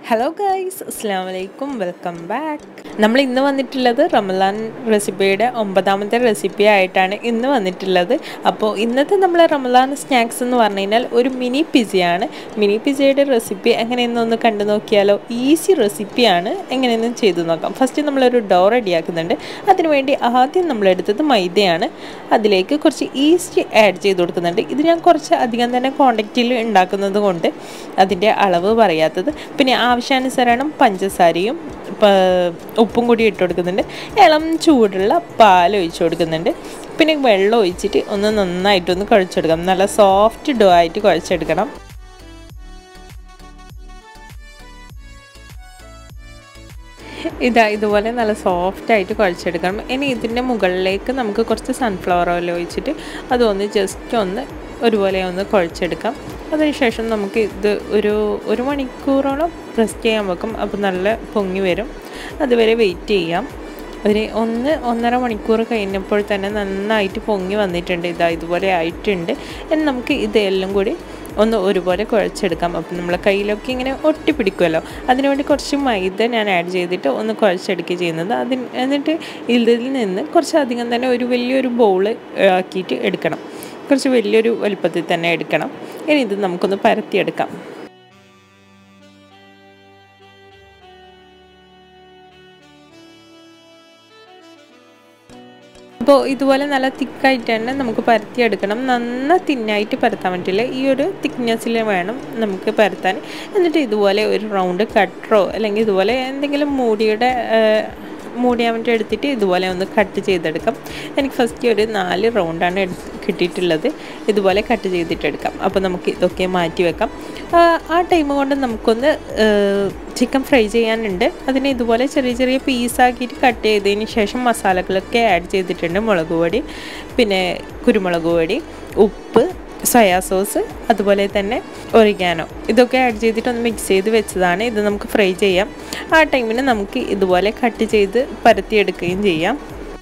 hello guys അസ്സാം വലൈക്കും welcome back നമ്മൾ ഇന്ന് വന്നിട്ടുള്ളത് റമലാൻ റെസിപ്പിയുടെ ഒമ്പതാമത്തെ റെസിപ്പി ആയിട്ടാണ് ഇന്ന് വന്നിട്ടുള്ളത് അപ്പോൾ ഇന്നത്തെ നമ്മളെ റമലാൻ സ്നാക്സ് എന്ന് പറഞ്ഞു കഴിഞ്ഞാൽ ഒരു മിനി പിസയാണ് മിനി പിസയുടെ റെസിപ്പി എങ്ങനെയെന്ന് ഒന്ന് കണ്ടു നോക്കിയാലോ ഈസി റെസിപ്പിയാണ് എങ്ങനെയെന്ന് ചെയ്തു നോക്കാം ഫസ്റ്റ് നമ്മളൊരു ഡോ റെഡിയാക്കുന്നുണ്ട് അതിനുവേണ്ടി ആദ്യം നമ്മളെടുത്തത് മൈദയാണ് അതിലേക്ക് കുറച്ച് ഈസ്റ്റ് ആഡ് ചെയ്ത് കൊടുക്കുന്നുണ്ട് ഇത് ഞാൻ കുറച്ച് അധികം തന്നെ ക്വാണ്ടിറ്റിയിൽ ഉണ്ടാക്കുന്നത് കൊണ്ട് അതിൻ്റെ അളവ് പറയാത്തത് പിന്നെ ആവശ്യാനുസരണം പഞ്ചസാരയും ഉപ്പും കൂടി ഇട്ട് കൊടുക്കുന്നുണ്ട് ഇളം ചൂടുള്ള പാൽ ഒഴിച്ച് കൊടുക്കുന്നുണ്ട് പിന്നെ വെള്ളം ഒഴിച്ചിട്ട് ഒന്ന് നന്നായിട്ടൊന്ന് കുഴച്ചെടുക്കണം നല്ല സോഫ്റ്റ് ഡോ ആയിട്ട് കുഴച്ചെടുക്കണം ഇതാ ഇതുപോലെ നല്ല സോഫ്റ്റ് ആയിട്ട് കുഴച്ചെടുക്കണം ഇനി ഇതിൻ്റെ മുകളിലേക്ക് നമുക്ക് കുറച്ച് സൺഫ്ലവർ ഓയിൽ ഒഴിച്ചിട്ട് അതൊന്ന് ജസ്റ്റ് ഒന്ന് ഒരുപോലെ ഒന്ന് കുഴച്ചെടുക്കാം അതിനുശേഷം നമുക്ക് ഇത് ഒരു ഒരു മണിക്കൂറോളം റെസ്റ്റ് ചെയ്യാൻ വെക്കും അപ്പോൾ നല്ല പൊങ്ങി വരും അതുവരെ വെയിറ്റ് ചെയ്യാം ഒരു ഒന്ന് ഒന്നര മണിക്കൂർ കഴിഞ്ഞപ്പോൾ തന്നെ നന്നായിട്ട് പൊങ്ങി വന്നിട്ടുണ്ട് ഇതാ ഇതുപോലെ ആയിട്ടുണ്ട് ഇനി നമുക്ക് ഇതെല്ലാം കൂടി ഒന്ന് ഒരുപോലെ കുഴച്ചെടുക്കാം അപ്പം നമ്മളെ കയ്യിലൊക്കെ ഇങ്ങനെ ഒട്ടിപ്പിടിക്കുമല്ലോ അതിനുവേണ്ടി കുറച്ച് മൈദ ഞാൻ ആഡ് ചെയ്തിട്ട് ഒന്ന് കുഴച്ചെടുക്കുക ചെയ്യുന്നത് അതിന് എന്നിട്ട് ഇതിൽ നിന്ന് കുറച്ചധികം തന്നെ ഒരു വലിയൊരു ബൗള് ആക്കിയിട്ട് എടുക്കണം കുറച്ച് വലിയൊരു വലുപ്പത്തിൽ തന്നെ എടുക്കണം ഇനി ഇത് നമുക്കൊന്ന് പരത്തിയെടുക്കാം അപ്പോൾ ഇതുപോലെ നല്ല തിക്കായിട്ട് തന്നെ നമുക്ക് പരത്തിയെടുക്കണം നന്ന തിന്നായിട്ട് പരത്താൻ പറ്റില്ല ഈ ഒരു തിക്നെസ്സിൽ വേണം നമുക്ക് പരത്താൻ എന്നിട്ട് ഇതുപോലെ ഒരു റൗണ്ട് കട്ടറോ അല്ലെങ്കിൽ ഇതുപോലെ എന്തെങ്കിലും മൂടിയുടെ മൂടിയാൻ വേണ്ടി എടുത്തിട്ട് ഇതുപോലെ ഒന്ന് കട്ട് ചെയ്തെടുക്കാം എനിക്ക് ഫസ്റ്റ് ഒരു നാല് റൗണ്ടാണ് എടുത്ത് കിട്ടിയിട്ടുള്ളത് ഇതുപോലെ കട്ട് ചെയ്തിട്ടെടുക്കാം അപ്പോൾ നമുക്ക് ഇതൊക്കെ മാറ്റി വെക്കാം ആ ടൈം കൊണ്ട് നമുക്കൊന്ന് ചിക്കൻ ഫ്രൈ ചെയ്യാനുണ്ട് അതിനെ ഇതുപോലെ ചെറിയ ചെറിയ പീസാക്കിയിട്ട് കട്ട് ചെയ്തതിന് ശേഷം മസാലകളൊക്കെ ആഡ് ചെയ്തിട്ടുണ്ട് മുളക് പൊടി പിന്നെ കുരുമുളക് പൊടി ഉപ്പ് സോയാ സോസ് അതുപോലെ തന്നെ ഒറിഗാനോ ഇതൊക്കെ ആഡ് ചെയ്തിട്ട് ഒന്ന് മിക്സ് ചെയ്ത് വെച്ചതാണ് ഇത് നമുക്ക് ഫ്രൈ ചെയ്യാം ആ ടൈമിന് നമുക്ക് ഇതുപോലെ കട്ട് ചെയ്ത് പരത്തിയെടുക്കുകയും ചെയ്യാം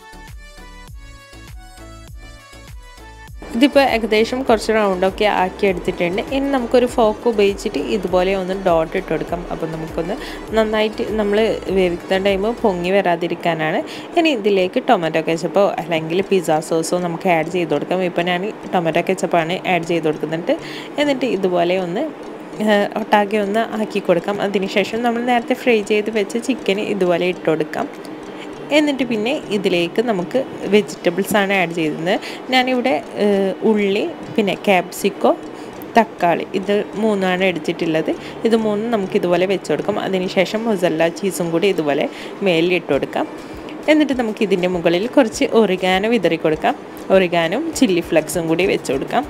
ഇതിപ്പോൾ ഏകദേശം കുറച്ച് റൗണ്ടൊക്കെ ആക്കി എടുത്തിട്ടുണ്ട് ഇനി നമുക്കൊരു ഫോക്ക് ഉപയോഗിച്ചിട്ട് ഇതുപോലെ ഒന്ന് ഡോട്ട് ഇട്ട് കൊടുക്കാം അപ്പോൾ നമുക്കൊന്ന് നന്നായിട്ട് നമ്മൾ വേവിക്കുന്ന ടൈം പൊങ്ങി വരാതിരിക്കാനാണ് ഇനി ഇതിലേക്ക് ടൊമാറ്റോ കെച്ചപ്പോ അല്ലെങ്കിൽ പിസ്സ സോസോ നമുക്ക് ആഡ് ചെയ്ത് കൊടുക്കാം ഇപ്പോൾ ഞാൻ ടൊമാറ്റോ കെച്ചപ്പാണ് ആഡ് ചെയ്ത് കൊടുക്കുന്നുണ്ട് എന്നിട്ട് ഇതുപോലെ ഒന്ന് ഒട്ടാകെ ഒന്ന് ആക്കി കൊടുക്കാം അതിനുശേഷം നമ്മൾ നേരത്തെ ഫ്രൈ ചെയ്ത് വെച്ച ചിക്കൻ ഇതുപോലെ ഇട്ട് കൊടുക്കാം എന്നിട്ട് പിന്നെ ഇതിലേക്ക് നമുക്ക് വെജിറ്റബിൾസ് ആണ് ആഡ് ചെയ്യുന്നത് ഞാനിവിടെ ഉള്ളി പിന്നെ ക്യാപ്സിക്കോ തക്കാളി ഇത് മൂന്നാണ് എടുത്തിട്ടുള്ളത് ഇത് മൂന്നും നമുക്ക് ഇതുപോലെ വെച്ച് കൊടുക്കാം അതിനുശേഷം മൊസല്ല ചീസും കൂടി ഇതുപോലെ മേലിൽ ഇട്ട് കൊടുക്കാം എന്നിട്ട് നമുക്ക് ഇതിൻ്റെ മുകളിൽ കുറച്ച് ഒറിഗാനോ വിതറി കൊടുക്കാം ഒറിഗാനും ചില്ലി ഫ്ലക്സും കൂടി വെച്ച് കൊടുക്കാം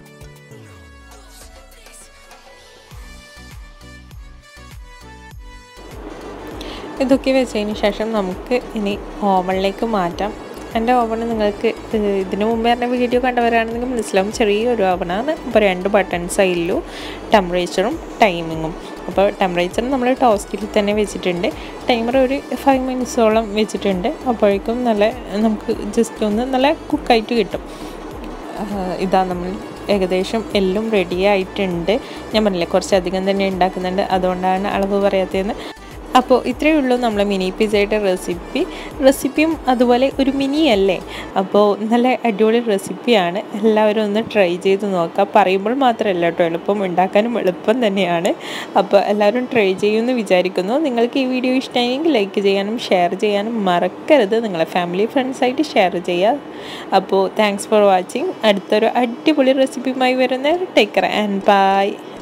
ഇതൊക്കെ വെച്ചതിന് ശേഷം നമുക്ക് ഇനി ഓവണിലേക്ക് മാറ്റാം എൻ്റെ ഓവൺ നിങ്ങൾക്ക് ഇതിനു മുമ്പേ എൻ്റെ വീഡിയോ കണ്ടവരാണെങ്കിൽ മനസ്സിലാവും ചെറിയൊരു ഓവണാണ് അപ്പോൾ രണ്ട് ബട്ടൺ സൈഡിലും ടെമ്പറേച്ചറും ടൈമിങ്ങും അപ്പോൾ ടെമ്പറേച്ചർ നമ്മൾ ടോസ്റ്റിൽ തന്നെ വെച്ചിട്ടുണ്ട് ടൈമർ ഒരു ഫൈവ് മിനിറ്റ്സോളം വെച്ചിട്ടുണ്ട് അപ്പോഴേക്കും നല്ല നമുക്ക് ജസ്റ്റ് ഒന്ന് നല്ല കുക്കായിട്ട് കിട്ടും ഇതാ നമ്മൾ ഏകദേശം എല്ലാം റെഡി ആയിട്ടുണ്ട് ഞാൻ പറഞ്ഞില്ലേ കുറച്ചധികം തന്നെ ഉണ്ടാക്കുന്നുണ്ട് അതുകൊണ്ടാണ് അളവ് പറയാത്തതെന്ന് അപ്പോൾ ഇത്രയേ ഉള്ളൂ നമ്മളെ മിനി പിസയുടെ റെസിപ്പി റെസിപ്പിയും അതുപോലെ ഒരു മിനി അല്ലേ അപ്പോൾ നല്ല അടിപൊളി റെസിപ്പിയാണ് എല്ലാവരും ഒന്ന് ട്രൈ ചെയ്ത് നോക്കുക പറയുമ്പോൾ മാത്രമല്ല കേട്ടോ എളുപ്പം ഉണ്ടാക്കാനും എളുപ്പം തന്നെയാണ് അപ്പോൾ എല്ലാവരും ട്രൈ ചെയ്യുമെന്ന് വിചാരിക്കുന്നു നിങ്ങൾക്ക് ഈ വീഡിയോ ഇഷ്ടമായെങ്കിൽ ലൈക്ക് ചെയ്യാനും ഷെയർ ചെയ്യാനും മറക്കരുത് നിങ്ങളെ ഫാമിലി ഫ്രണ്ട്സായിട്ട് ഷെയർ ചെയ്യുക അപ്പോൾ താങ്ക്സ് ഫോർ വാച്ചിങ് അടുത്തൊരു അടിപൊളി റെസിപ്പിയുമായി വരുന്ന ടേക്കർ ആൻഡ് ബൈ